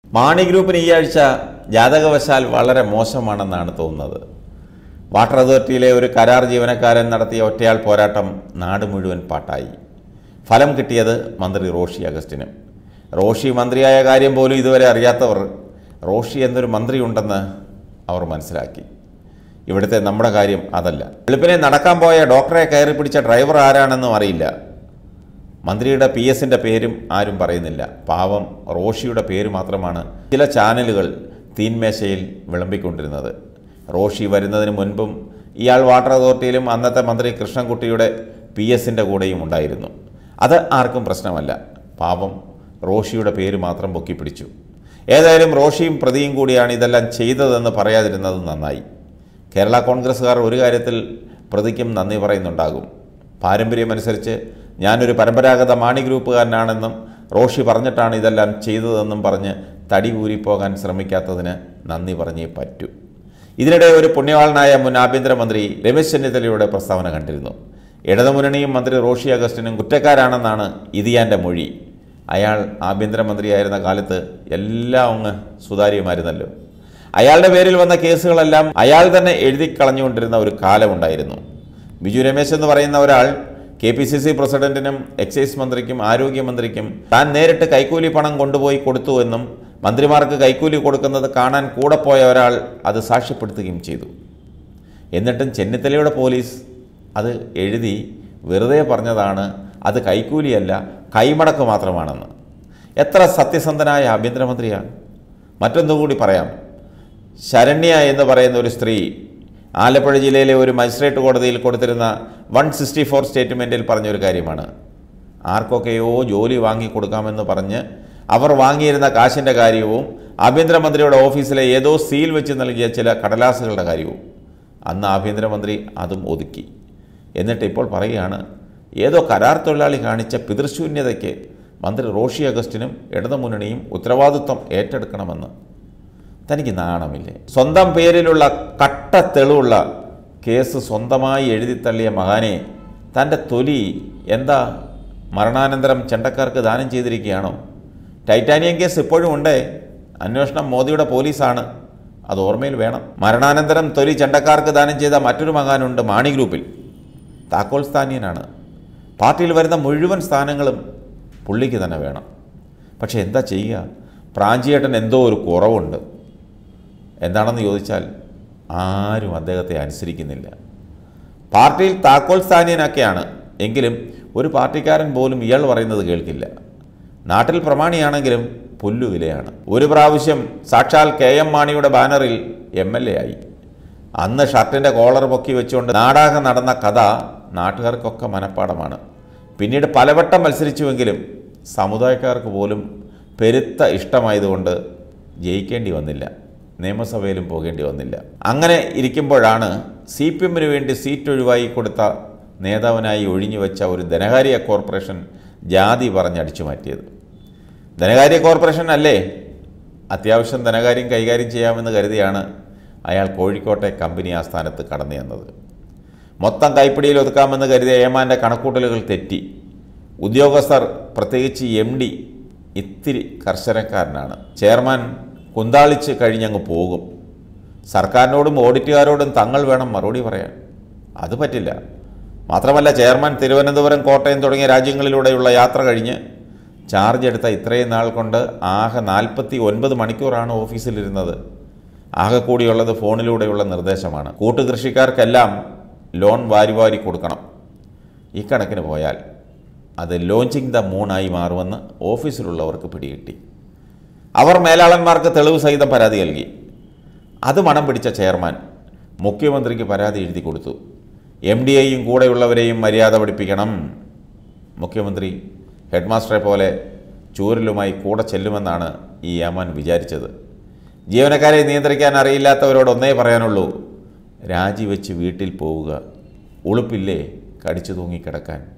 മാണി ഗ്രൂപ്പിന് ഈ ആഴ്ച ജാതകവശാൽ വളരെ മോശമാണെന്നാണ് തോന്നുന്നത് വാട്ടർ അതോറിറ്റിയിലെ ഒരു കരാർ ജീവനക്കാരൻ നടത്തിയ ഒറ്റയാൾ പോരാട്ടം നാട് മുഴുവൻ പാട്ടായി ഫലം കിട്ടിയത് മന്ത്രി റോഷി അഗസ്റ്റിന് റോഷി മന്ത്രിയായ കാര്യം പോലും ഇതുവരെ അറിയാത്തവർ റോഷി എന്നൊരു മന്ത്രിയുണ്ടെന്ന് അവർ മനസ്സിലാക്കി ഇവിടുത്തെ നമ്മുടെ കാര്യം അതല്ല വെളുപ്പിനെ നടക്കാൻ പോയ ഡോക്ടറെ കയറി പിടിച്ച ഡ്രൈവർ ആരാണെന്നും അറിയില്ല മന്ത്രിയുടെ പി എസിൻ്റെ പേരും ആരും പറയുന്നില്ല പാവം റോഷിയുടെ പേര് മാത്രമാണ് ചില ചാനലുകൾ തീന്മേശയിൽ വിളമ്പിക്കൊണ്ടിരുന്നത് റോഷി വരുന്നതിന് മുൻപും ഇയാൾ വാട്ടർ അതോറിറ്റിയിലും അന്നത്തെ മന്ത്രി കൃഷ്ണൻകുട്ടിയുടെ പി എസിൻ്റെ കൂടെയും ഉണ്ടായിരുന്നു അത് ആർക്കും പ്രശ്നമല്ല പാവം റോഷിയുടെ പേര് മാത്രം പൊക്കിപ്പിടിച്ചു ഏതായാലും റോഷിയും പ്രതിയും കൂടിയാണ് ഇതെല്ലാം ചെയ്തതെന്ന് പറയാതിരുന്നത് നന്നായി കേരള കോൺഗ്രസ്സുകാർ ഒരു കാര്യത്തിൽ പ്രതിക്കും നന്ദി പറയുന്നുണ്ടാകും പാരമ്പര്യമനുസരിച്ച് ഞാനൊരു പരമ്പരാഗത മാണി ഗ്രൂപ്പുകാരനാണെന്നും റോഷി പറഞ്ഞിട്ടാണ് ഇതെല്ലാം ചെയ്തതെന്നും പറഞ്ഞ് തടി ഊരിപ്പോകാൻ ശ്രമിക്കാത്തതിന് നന്ദി പറഞ്ഞേ പറ്റൂ ഇതിനിടെ ഒരു പുണ്യവാളനായ മുൻ ആഭ്യന്തരമന്ത്രി രമേശ് ചെന്നിത്തലയുടെ പ്രസ്താവന കണ്ടിരുന്നു ഇടതുമുന്നണിയും മന്ത്രി റോഷി അഗസ്റ്റിനും കുറ്റക്കാരാണെന്നാണ് ഇതിയാൻ്റെ മൊഴി അയാൾ ആഭ്യന്തരമന്ത്രിയായിരുന്ന കാലത്ത് എല്ലാം അങ്ങ് സുതാര്യമായിരുന്നല്ലോ അയാളുടെ പേരിൽ വന്ന കേസുകളെല്ലാം അയാൾ തന്നെ എഴുതി കളഞ്ഞുകൊണ്ടിരുന്ന ഒരു കാലമുണ്ടായിരുന്നു ബിജു രമേശ് എന്ന് പറയുന്ന ഒരാൾ കെ പി സി സി പ്രസിഡന്റിനും എക്സൈസ് മന്ത്രിക്കും ആരോഗ്യമന്ത്രിക്കും താൻ നേരിട്ട് കൈക്കൂലി പണം കൊണ്ടുപോയി കൊടുത്തു എന്നും മന്ത്രിമാർക്ക് കൈക്കൂലി കൊടുക്കുന്നത് കാണാൻ കൂടെ പോയ ഒരാൾ അത് സാക്ഷ്യപ്പെടുത്തുകയും ചെയ്തു എന്നിട്ടും ചെന്നിത്തലയുടെ പോലീസ് അത് എഴുതി വെറുതെ പറഞ്ഞതാണ് അത് കൈക്കൂലിയല്ല കൈമടക്ക് മാത്രമാണെന്ന് എത്ര സത്യസന്ധനായ ആഭ്യന്തരമന്ത്രിയാണ് മറ്റൊന്നുകൂടി പറയാം ശരണ്യ എന്ന് പറയുന്ന ഒരു സ്ത്രീ ആലപ്പുഴ ജില്ലയിലെ ഒരു മജിസ്ട്രേറ്റ് കോടതിയിൽ കൊടുത്തിരുന്ന വൺ സിക്സ്റ്റി ഫോർ സ്റ്റേറ്റ്മെൻറ്റിൽ പറഞ്ഞൊരു കാര്യമാണ് ആർക്കൊക്കെയോ ജോലി വാങ്ങിക്കൊടുക്കാമെന്ന് പറഞ്ഞ് അവർ വാങ്ങിയിരുന്ന കാശിൻ്റെ കാര്യവും ആഭ്യന്തരമന്ത്രിയുടെ ഓഫീസിലെ ഏതോ സീൽ വെച്ച് നൽകിയ ചില കടലാസുകളുടെ കാര്യവും അന്ന് ആഭ്യന്തരമന്ത്രി അതും ഒതുക്കി എന്നിട്ട് ഇപ്പോൾ പറയുകയാണ് ഏതോ കരാർ തൊഴിലാളി കാണിച്ച പിതൃശൂന്യതയ്ക്ക് മന്ത്രി റോഷി അഗസ്റ്റിനും ഇടതുമുന്നണിയും ഉത്തരവാദിത്വം ഏറ്റെടുക്കണമെന്ന് തനിക്ക് നാണമില്ലേ സ്വന്തം പേരിലുള്ള കട്ട തെളിവുള്ള കേസ് സ്വന്തമായി എഴുതിത്തള്ളിയ മഹാനെ തൻ്റെ തൊലി എന്താ മരണാനന്തരം ചെണ്ടക്കാർക്ക് ദാനം ചെയ്തിരിക്കുകയാണോ ടൈറ്റാനിയം കേസ് ഇപ്പോഴും ഉണ്ടേ അന്വേഷണം മോദിയുടെ പോലീസാണ് അത് ഓർമ്മയിൽ വേണം മരണാനന്തരം തൊലി ചെണ്ടക്കാർക്ക് ദാനം ചെയ്ത മറ്റൊരു മകാനുണ്ട് മാണി ഗ്രൂപ്പിൽ താക്കോൽ സ്ഥാനീയനാണ് പാർട്ടിയിൽ വരുന്ന മുഴുവൻ സ്ഥാനങ്ങളും പുള്ളിക്ക് തന്നെ വേണം പക്ഷെ എന്താ ചെയ്യുക പ്രാഞ്ചിയേട്ടൻ എന്തോ ഒരു കുറവുണ്ട് എന്താണെന്ന് ചോദിച്ചാൽ ആരും അദ്ദേഹത്തെ അനുസരിക്കുന്നില്ല പാർട്ടിയിൽ താക്കോൽ സ്ഥാനീയനൊക്കെയാണ് എങ്കിലും ഒരു പാർട്ടിക്കാരൻ പോലും ഇയാൾ പറയുന്നത് കേൾക്കില്ല നാട്ടിൽ പ്രമാണിയാണെങ്കിലും പുല്ലുവിലയാണ് ഒരു പ്രാവശ്യം സാക്ഷാൽ കെ എം മാണിയുടെ ബാനറിൽ എം എൽ എ ആയി അന്ന് ഷർട്ടിൻ്റെ കോളർ പൊക്കി വെച്ചുകൊണ്ട് നാടാകെ നടന്ന കഥ നാട്ടുകാർക്കൊക്കെ മനഃപ്പാടമാണ് പിന്നീട് പലവട്ടം മത്സരിച്ചുവെങ്കിലും സമുദായക്കാർക്ക് പോലും പെരുത്ത ഇഷ്ടമായതുകൊണ്ട് ജയിക്കേണ്ടി വന്നില്ല നിയമസഭയിലും പോകേണ്ടി വന്നില്ല അങ്ങനെ ഇരിക്കുമ്പോഴാണ് സി പി എമ്മിന് വേണ്ടി സീറ്റ് ഒഴിവായി കൊടുത്ത നേതാവിനായി ഒഴിഞ്ഞു വെച്ച ഒരു ധനകാര്യ കോർപ്പറേഷൻ ജാതി പറഞ്ഞടിച്ചു മാറ്റിയത് ധനകാര്യ കോർപ്പറേഷൻ അല്ലേ അത്യാവശ്യം ധനകാര്യം കൈകാര്യം ചെയ്യാമെന്ന് കരുതിയാണ് അയാൾ കോഴിക്കോട്ടെ കമ്പനി ആസ്ഥാനത്ത് കടന്നു ചെന്നത് മൊത്തം കൈപ്പിടിയിൽ ഒതുക്കാമെന്ന് കരുതിയ ഏമാൻ്റെ കണക്കൂട്ടലുകൾ തെറ്റി ഉദ്യോഗസ്ഥർ പ്രത്യേകിച്ച് എം ഡി ഇത്തിരി കർശനക്കാരനാണ് ചെയർമാൻ കുന്താളിച്ച് കഴിഞ്ഞങ്ങ് പോകും സർക്കാരിനോടും ഓഡിറ്റുകാരോടും തങ്ങൾ വേണം മറുപടി പറയാൻ അത് പറ്റില്ല മാത്രമല്ല ചെയർമാൻ തിരുവനന്തപുരം കോട്ടയം തുടങ്ങിയ രാജ്യങ്ങളിലൂടെയുള്ള യാത്ര കഴിഞ്ഞ് ചാർജ് എടുത്ത ഇത്രയും നാൾ കൊണ്ട് ആകെ നാൽപ്പത്തി ഒൻപത് മണിക്കൂറാണ് ഓഫീസിലിരുന്നത് ആകെ കൂടിയുള്ളത് ഫോണിലൂടെയുള്ള നിർദ്ദേശമാണ് കൂട്ടുകൃഷിക്കാർക്കെല്ലാം ലോൺ വാരി വാരി കൊടുക്കണം ഇക്കണക്കിന് പോയാൽ അത് ലോഞ്ചിങ് ദ മൂണായി മാറുമെന്ന് ഓഫീസിലുള്ളവർക്ക് പിടികിട്ടി അവർ മേലാളന്മാർക്ക് തെളിവ് സഹിതം പരാതി നൽകി അത് മണം പിടിച്ച ചെയർമാൻ മുഖ്യമന്ത്രിക്ക് പരാതി എഴുതി കൊടുത്തു എം ഡി എയും കൂടെയുള്ളവരെയും മര്യാദ പഠിപ്പിക്കണം മുഖ്യമന്ത്രി ഹെഡ്മാസ്റ്ററെ പോലെ ചൂരലുമായി കൂടെ ചെല്ലുമെന്നാണ് ഈ യമാൻ വിചാരിച്ചത് ജീവനക്കാരെ നിയന്ത്രിക്കാൻ അറിയില്ലാത്തവരോട് ഒന്നേ പറയാനുള്ളൂ രാജിവെച്ച് വീട്ടിൽ പോവുക ഉളുപ്പില്ലേ കടിച്ചു തൂങ്ങിക്കിടക്കാൻ